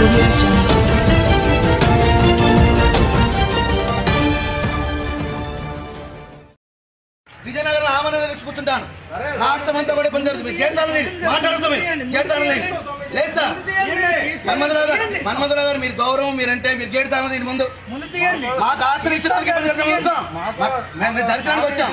audio jungle. Vizianagaram ఆమరణ దీక్ష కూర్చుంటాను రాష్ట్రం అంతా కూడా ఇబ్బంది జరుగుతుంది చేస్తాను మాట్లాడుతామే చేస్తాను లేస్తా మన్మధరావు గారు మన్మధరావు గారు మీరు గౌరవం మీరంటే మీరు గేట్ తాను దీని ముందు మాకు ఆశ్రయించడానికి ఇబ్బంది జరుగుతుంది మాకు- మేము మేము దర్శనానికి వచ్చాం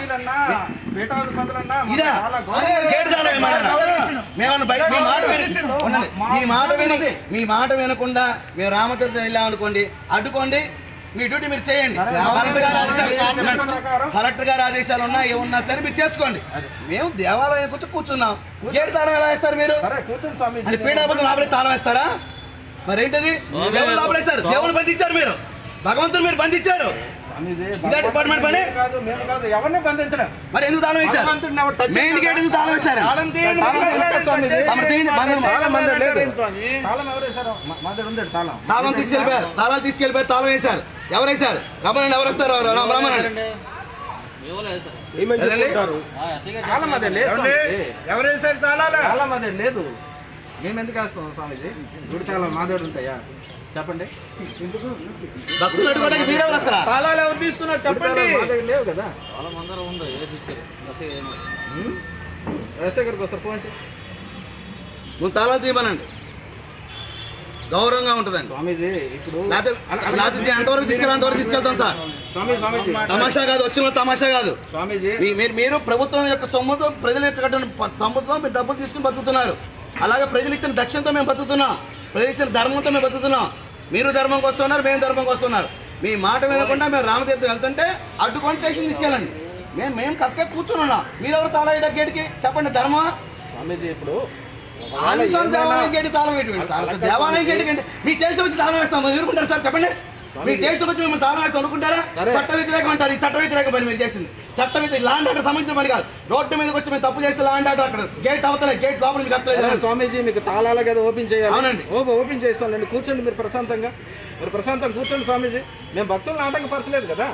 ఇదా గేట్ తాను మేము బయట మీ మాట విని ఉండండి. మీ మాట విని మీ మాట వినకుండా మేము రామతీర్థం వెళ్ళామనుకోండి అడ్డుకోండి మీ డ్యూటీ మీరు చేయండి కలెక్టర్ గారి ఆదేశాలు కలెక్టర్ గారి ఆదేశాలు ఉన్నా ఏమున్నా సరే మీరు చేసుకోండి మేము దేవాలయం కూర్చో కూర్చున్నాం గేట్ తాళం ఎలా వేస్తారు మీరు అని పీఠాపతి లోపలే తాళం వేస్తారా మరి ఏంటది దేవుడు లోపలేస్తారు దేవుని బంధించారు మీరు భగవంతుడు మీరు బంధించారు ఇదే డిపార్ట్మెంట్ పని ఎవరిని బంధించడం మరి ఎందుకు తాళం వేశారు భగవంతుడిని ఎవరు touch మెయిన్ గేట్ ఎందుకు తాళం వేశారు తాళం తీయండి, తాళం తాళం తీయండి. తమరు తీయండి, బంధం. తాళం మందిరం లేదు. తాళం ఎవరు వేశారు? మా- మా దగ్గర ఉంది తాళం తాళం తీసుకెళ్ళిపోయారు తాళాలు తీసుకెళ్ళిపోయారు తాళం వేశారు ఎవరు వేశారు రమ్మనండి ఎవరు వస్తారు రమ్మనండి అదండి? తాళం అదే లేదు స్వామి. ఎవరు వేశారు తాళాలు తాళం అదే లేదు మేము ఎందుకు వేస్తాం స్వామిజీ గుడి తాళం మా దగ్గర ఉంటాయా చెప్పండి ఎందుకు భక్తులు అడ్డుకోవడానికి మీరెవరు అసలు తాళాలు ఎవరు తీసుకున్నారు చెప్పండి మా దగ్గర లేవు కదా ఉమ్? ఎస్ఐ గారికి వస్తారు ఫోన్ చేయి. ముందు తాళాలు తీయమనండి గౌరవంగా ఉంటుందండి స్వామీజీ ఇప్పుడు లేకపోతే లేకపోతే ఎంతవరకు తీసుకెళ్ళి అంతవరకు తీసుకెళ్తాం సార్ స్వామి స్వామీజీ తమాషా కాదు వచ్చిన తమాషా కాదు స్వామీజీ మీ- మీరు మీరు ప్రభుత్వం యొక్క సొమ్ముతో ప్రజల యొక్క కట్టిన ప- సొమ్ముతో మీరు డబ్బులు తీసుకుని బతుకుతున్నారు అలాగే ప్రజలు ఇచ్చిన దక్షిణతో మేము బతుకుతున్నాం ప్రజలు ఇచ్చిన ధర్మంతో మేము బతుకుతున్నాం మీరు ధర్మంకి వస్తున్నారు మేము ధర్మంకి వస్తున్నారు మీ మాట వినకుండా మేము రామతీర్థం వెళ్తుంటే అడ్డుకొని స్టేషన్ తీసుకెళ్ళండి మేము మేము కసగా కూర్చుని ఉన్నాం మీరు ఎవరు తాళ వేయడం గేటుకి చెప్పండి ధర్మం స్వామీజీ ఇప్పుడు ఆలస్యం దేవాలయం గేటు తాళం వేయటం సార్ దేవాలయం గేటు కంటే మీ టేస్ట్ వచ్చి తాళం వేస్తాం మీరు ఎదుర్కొంటారు సార్ చెప్పండి మీ టేస్ట్ వచ్చి మిమ్మల్ని తాళం వేస్తాం అనుకుంటారా సరే. చట్ట వ్యతిరేకం అంటారు ఈ చట్ట వ్యతిరేక పని మీరు చేసింది చట్ట వ్యతిరేక లాండ్ ఆర్డర్ సంబంధించిన పని కాదు రోడ్డు మీదకి వచ్చి మేము తప్పు చేస్తే లాండ్ ఆర్డర్ అక్కడ గేట్ అవతలే గేట్ లోపల నుంచి అదే కట్టలేదు స్వామీజీ మీకు తాళాలు కదా ఓపెన్ చేయాలి అవునండి. ఓ ఓపెన్ చేస్తానండి కూర్చోండి మీరు ప్రశాంతంగా మీరు ప్రశాంతంగా కూర్చోండి స్వామీజీ మేము భక్తులను ఆటంకపరచలేదు కదా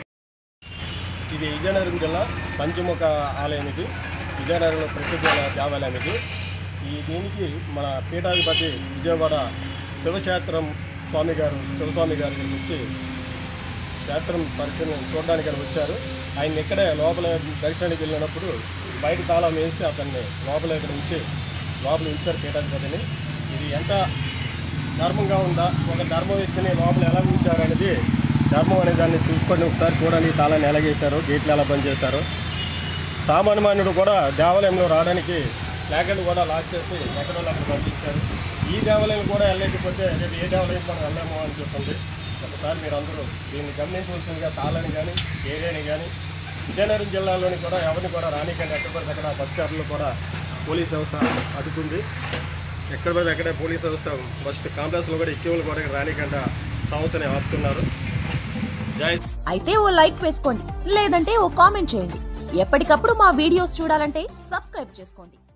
ఇది విజయనగరం జిల్లా పంచముఖ ఆలయం ఇది విజయనగరంలో ప్రసిద్ధమైన దేవాలయం ఇది ఈ దీనికి మన పీఠాధిపతి విజయవాడ శివక్షేత్రం స్వామి గారు శివస్వామి గారు ఇక్కడికి వచ్చి క్షేత్రం పరిశీలన చూడడానికి ఇక్కడ వచ్చారు ఆయన ఇక్కడే లోపల దర్శనానికి వెళ్ళినప్పుడు బయట తాళం వేసి అతన్ని లోపల ఇక్కడ ఉంచి లోపల ఉంచారు పీఠాధిపతిని ఇది ఎంత ధర్మంగా ఉందా ఒక ధర్మ వ్యక్తిని లోపల ఎలా ఉంచారు అనేది ధర్మం అనే దాన్ని చూసుకోండి ఒకసారి చూడండి ఈ తాళాన్ని ఎలా చేశారు గేట్లు ఎలా బంద్ చేశారు సామాన్య మాన్యుడు కూడా దేవాలయంలో రావడానికి ప్లాకెట్ కూడా లాక్ చేసి ఎక్కడో అక్కడ పంపించారు ఈ దేవాలయం కూడా వెళ్ళలేకపోతే రేపు ఏ దేవాలయం మనం వెళ్ళాము అని చెప్పండి ఒకసారి మీరు అందరూ దీన్ని గమనించవలసిందిగా తాళని కానీ ఏరియాని కానీ విజయనగరం జిల్లాలోని కూడా ఎవరిని కూడా రానికండి ఎక్కడ పడితే అక్కడ బస్ స్టాప్లో కూడా పోలీస్ వ్యవస్థ అడ్డుకుంది ఎక్కడ పడితే అక్కడే పోలీస్ వ్యవస్థ బస్ కాంప్లెక్స్లో కూడా ఎక్కేవాళ్ళు కూడా ఇక్కడ రానికుండా సంస్థని ఆపుతున్నారు జై అయితే ఓ లైక్ వేసుకోండి లేదంటే ఓ కామెంట్ చేయండి ఎప్పటికప్పుడు మా వీడియోస్ చూడాలంటే సబ్స్క్రైబ్ చేసుకోండి